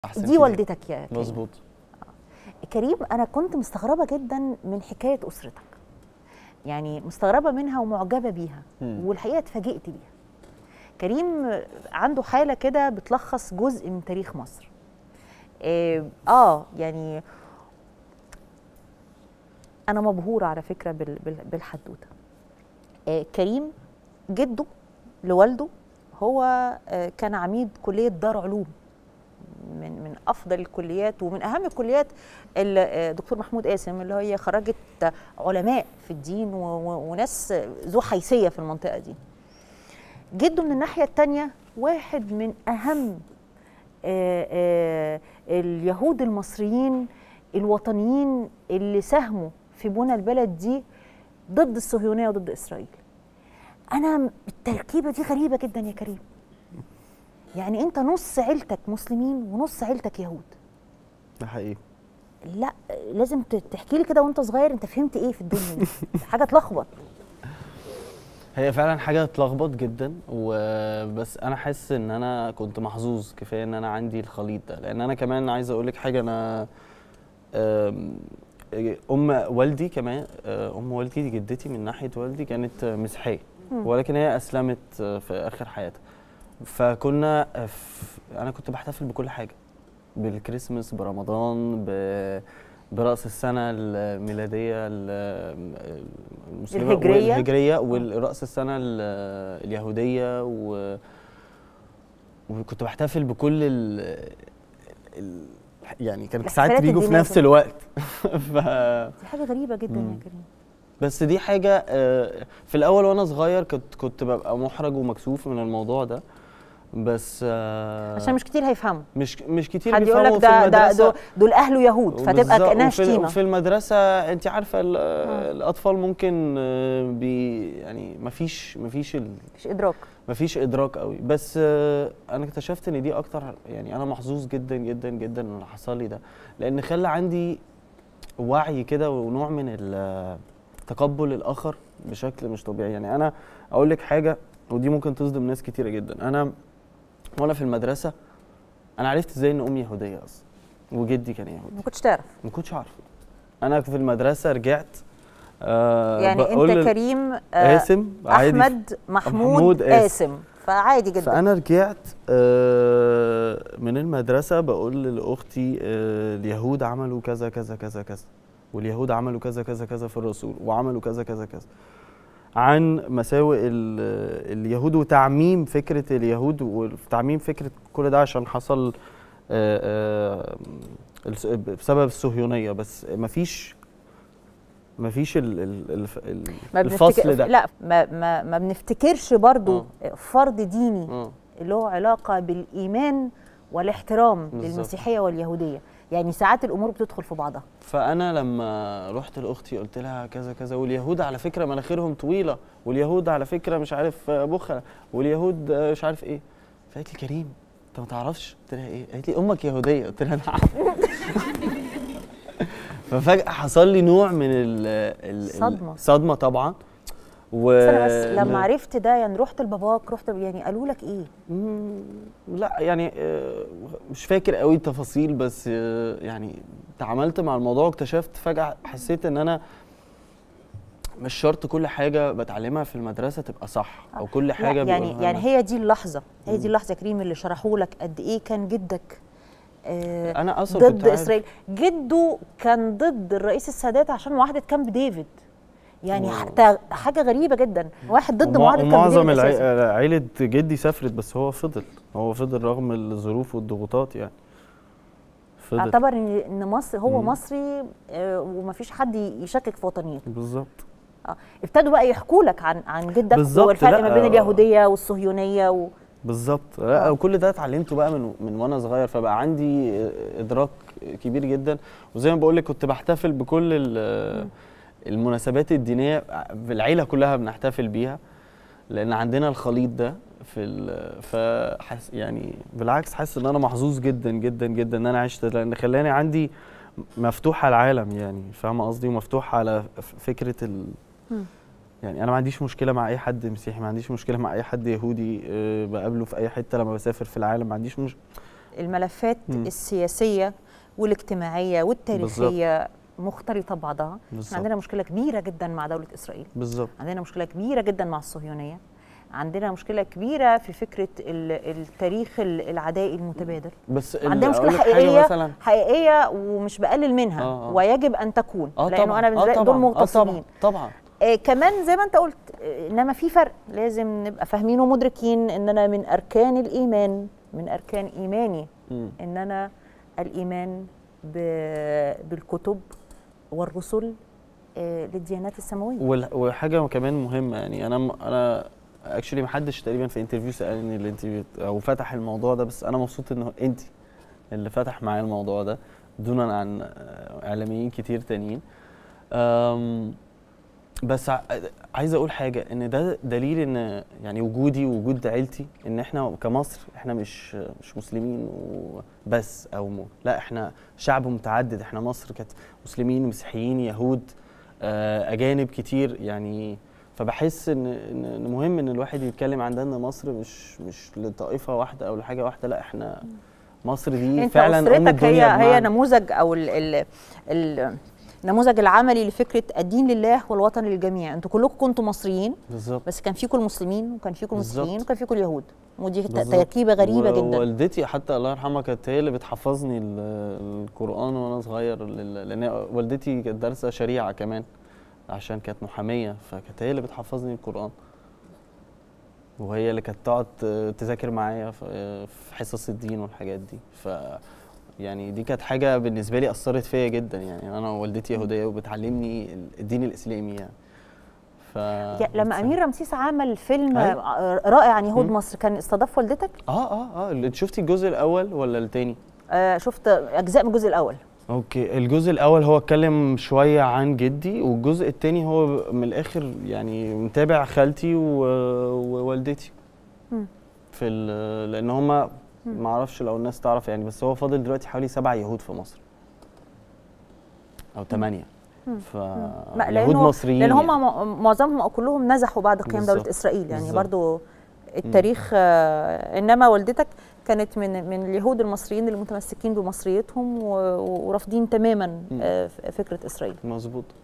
احسن دي كتير. والدتك يا كريم مظبوط كريم انا كنت مستغربه جدا من حكايه اسرتك يعني مستغربه منها ومعجبه بيها مم. والحقيقه اتفاجئت بيها كريم عنده حاله كده بتلخص جزء من تاريخ مصر اه, آه يعني انا مبهوره على فكره بال- بال- بالحدوته آه كريم جده لوالده هو آه كان عميد كليه دار علوم من من افضل الكليات ومن اهم الكليات اللي آه، دكتور محمود قاسم اللي هي خرجت علماء في الدين و- و- وناس ذو حيثيه في المنطقه دي جده من الناحيه الثانيه واحد من اهم آه، آه، اليهود المصريين الوطنيين اللي ساهموا في بنى البلد دي ضد الصهيونيه وضد اسرائيل انا التركيبه دي غريبه جدا يا كريم يعني انت نص عيلتك مسلمين ونص عيلتك يهود ده حقيقي لا لازم ت- تحكي لي كده وانت صغير انت فهمت ايه في الدنيا دي حاجه تلخبط هي فعلا حاجه تلخبط جدا وبس انا حاسس ان انا كنت محظوظ كفايه ان انا عندي الخليط ده لان انا كمان عايز اقول لك حاجه انا آم، ام والدي كمان آه، ام والدي دي جدتي من ناحيه والدي كانت مسيحيه مم. ولكن هي اسلمت آه، في اخر حياتها فكنا آه، ف- انا كنت بحتفل بكل حاجه بالكريسماس برمضان ب برأس السنة الميلادية ال- المسلمة الهجرية. والهجرية ورأس السنة ال- اليهودية و وكنت بحتفل بكل ال... ال... يعني كانت ساعات الاحتفالات بيجوا في الدينية نفس كلها. الوقت ف... دي حاجه غريبه جدا مم. يا كريم بس دي حاجة آه، في الأول وأنا صغير كنت كنت ببقى محرج ومكسوف من الموضوع ده بس آه، عشان مش كتير هيفهموا مش مش كتير حد يقول لك بيفهموا في ده ده المدرسة دول- دول اهله يهود فتبقى وبالظبط- كانها وفي- شتيمه وفي المدرسة أنت عارفة ال- الأطفال ممكن آه، بي يعني مفيش مفيش ال... مش ادراك مفيش ادراك قوي بس آه، انا اكتشفت ان دي اكتر يعني انا محظوظ جدا جدا جدا ان حصل لي ده لان خلى عندي وعي كده ونوع من ال- تقبل الاخر بشكل مش طبيعي يعني انا اقول لك حاجه ودي ممكن تصدم ناس كتيره جدا انا وانا في المدرسه انا عرفت ازاي ان امي يهوديه اصلا وجدي كان يهودي ما كنتش تعرف ما كنتش عارف انا في المدرسه رجعت آه يعني بقول انت لل- كريم آه، قاسم عادي احمد محمود, محمود قاسم. قاسم فعادي جدا فانا رجعت آه، من المدرسه بقول لاختي آه، اليهود عملوا كذا كذا كذا كذا واليهود عملوا كذا كذا كذا في الرسول وعملوا كذا كذا كذا عن مساوئ ال- اليهود وتعميم فكره اليهود وتعميم فكره كل ده عشان حصل آه، آه، الس- بسبب الصهيونيه بس مفيش مفيش ال ال ال ال ما الفصل بنفتكر ده لا ما ما, ما بنفتكرش برضو آه. فرض ديني آه. له علاقه بالايمان والاحترام بالظبط. للمسيحيه واليهوديه يعني ساعات الامور بتدخل في بعضها فانا لما رحت لاختي قلت لها كذا كذا واليهود على فكره مناخيرهم طويله واليهود على فكره مش عارف بخله واليهود مش عارف ايه فقالت لي كريم انت ما تعرفش قلت لها ايه قالت لي امك يهوديه قلت لها نعم ففجاه حصل لي نوع من ال ال صدمة. صدمه طبعا و بس انا بس لما عرفت ده يعني رحت لباباك رحت يعني قالوا لك ايه مم، لا يعني آه، مش فاكر قوي التفاصيل بس آه، يعني تعاملت مع الموضوع واكتشفت فجأة حسيت ان انا مش شرط كل حاجة بتعلمها في المدرسة تبقى صح او كل لا، حاجة يعني بيقولوها يعني لنا. هي دي اللحظه هي دي مم. اللحظه يا كريم اللي شرحوا لك قد ايه كان جدك آه انا اصلا كنت ضد عارف- اسرائيل جده كان ضد الرئيس السادات عشان معاهده كامب ديفيد يعني واو. حتى حاجه غريبه جدا واحد ضد ومع- معاهده كامب ومعظم ديفيد العي- أساساً. عيلة جدي سافرت بس هو فضل هو فضل رغم الظروف والضغوطات يعني فضل اعتبر ان ان مصر هو مم. مصري آه، ومفيش حد يشكك في وطنيته بالظبط آه. ابتدوا بقى يحكوا لك عن عن جدك بالظبط، والفرق لا، ما بين آه. اليهوديه والصهيونيه و... بالظبط لا آه. وكل ده اتعلمته بقى من من وانا صغير فبقى عندي ادراك كبير جدا وزي ما بقول لك كنت بحتفل بكل ال- المناسبات الدينيه في العيله كلها بنحتفل بيها لان عندنا الخليط ده في ال- فحس يعني بالعكس حاسس ان انا محظوظ جدا جدا جدا ان انا عشت لان خلاني عندي مفتوح على العالم يعني فاهمه قصدي ومفتوح على ف- فكره ال مم. يعني انا ما عنديش مشكله مع اي حد مسيحي ما عنديش مشكله مع اي حد يهودي أه بقابله في اي حته لما بسافر في العالم ما عنديش مش الملفات مم. السياسيه والاجتماعيه والتاريخيه مختلطه ببعضها احنا بالظبط عندنا مشكله كبيره جدا مع دوله اسرائيل بالظبط عندنا مشكله كبيره جدا مع الصهيونيه عندنا مشكله كبيره في فكره ال- التاريخ ال- العدائي المتبادل بس ال- عندنا مشكله أقول لك حاجة حقيقيه مثلا حقيقيه ومش بقلل منها آه، آه. ويجب ان تكون اه لانه طبعا انا آه بالنسبه لي طبعا دول آه مغتصبين طبعا طبعا آه كمان زي ما انت قلت آه انما في فرق لازم نبقى فاهمين ومدركين ان انا من اركان الايمان من اركان ايماني مم. ان انا الايمان ب- بالكتب والرسل آه للديانات السماويه وال- وحاجه كمان مهمه يعني انا م- انا اكشلي ما حدش تقريبا في انترفيو سالني اللي انت بت- او فتح الموضوع ده بس انا مبسوط ان انت اللي فتح معايا الموضوع ده دونا عن آه، اعلاميين كتير تانيين أم، بس ع- عايز اقول حاجه ان ده دليل ان يعني وجودي ووجود عيلتي ان احنا كمصر احنا مش مش مسلمين وبس او م... لا احنا شعب متعدد احنا مصر كانت مسلمين مسيحيين يهود آه، اجانب كتير يعني فبحس ان ان إن مهم ان الواحد يتكلم عن ده ان مصر مش مش لطائفه واحده او لحاجه واحده لا احنا مصر دي انت فعلا ام اسرتك الدنيا هي هي بمعنى- نموذج او ال ال ال النموذج العملي لفكره الدين لله والوطن للجميع انتوا كلكم كنتوا مصريين بالظبط بس كان فيكم المسلمين وكان فيكم بالظبط. المسيحيين وكان فيكم اليهود ودي ت- بالظبط. تركيبه غريبه و- جدا والدتي حتى الله يرحمها كانت هي اللي بتحفظني ال- القرآن وأنا صغير لل- لأن والدتي كانت دارسة شريعة كمان عشان كانت محامية فكانت هي اللي بتحفظني القرآن وهي اللي كانت تقعد ت- تذاكر معايا في في حصص الدين والحاجات دي ف يعني دي كانت حاجة بالنسبة لي أثرت فيا جدا يعني أنا والدتي يهودية وبتعلمني الدين الإسلامي يعني ف يا- لما امير رمسيس عمل فيلم أيوة. آه، رائع عن يهود مم. مصر كان استضاف والدتك اه اه اه اللي- شفتي الجزء الأول ولا التاني؟ آه شفت اجزاء من الجزء الاول اوكي الجزء الاول هو اتكلم شويه عن جدي والجزء التاني هو من الاخر يعني متابع خالتي و- ووالدتي مم. في ال- لان هما ما اعرفش لو الناس تعرف يعني بس هو فاضل دلوقتي حوالي سبع يهود في مصر او ثمانيه مم. ف لا، يهود لأنه- مصريين لان يعني. هم م- معظمهم او كلهم نزحوا بعد قيام دوله بالظبط. اسرائيل يعني بالظبط. برضو التاريخ آه انما والدتك كانت من من اليهود المصريين المتمسكين بمصريتهم و- ورافضين تماما مم. آه ف- فكره اسرائيل مظبوط